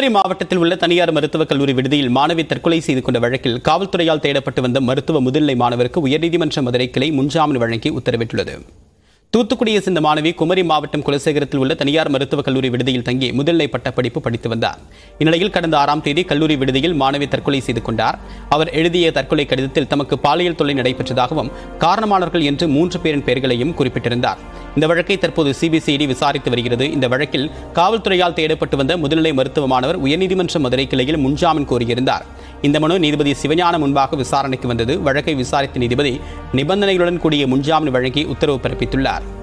குமரி மாவட்டத்தில் உள்ள தனியார் மருத்துவக் கல்லூரி விடுதியில் மாணவி தற்கொலை செய்து கொண்ட வழக்கில் காவல்துறையால் தேடப்பட்டு வந்த மருத்துவ முதுநிலை மாணவருக்கு உயர்நீதிமன்ற மதுரை கிளை முன்ஜாமீன் வழங்கி உத்தரவிட்டுள்ளது தூத்துக்குடியை சேர்ந்த மாணவி குமரி மாவட்டம் குலசேகரத்தில் உள்ள தனியார் மருத்துவக் கல்லூரி விடுதியில் தங்கி முதுநிலை பட்டப்படிப்பு படித்து வந்தார் இந்நிலையில் கடந்த ஆறாம் தேதி கல்லூரி விடுதியில் மாணவி தற்கொலை செய்து கொண்டார் அவர் எழுதிய தற்கொலை கடிதத்தில் தமக்கு பாலியல் தொல்லை நடைபெற்றதாகவும் காரணமானவர்கள் என்று மூன்று பேரின் பெயர்களையும் குறிப்பிட்டிருந்தார் இந்த வழக்கை தற்போது சிபிசிஐடி விசாரித்து வருகிறது இந்த வழக்கில் காவல்துறையால் தேடப்பட்டு வந்த முதுநிலை மருத்துவ மாணவர் உயர்நீதிமன்ற மதுரை கிளையில் முன்ஜாமீன் கோரியிருந்தார் இந்த மனு நீதிபதி சிவஞான முன்பாக விசாரணைக்கு வந்தது வழக்கை விசாரித்த நீதிபதி நிபந்தனைகளுடன் கூடிய முன்ஜாமீன் வழங்கி உத்தரவு பிறப்பித்துள்ளார்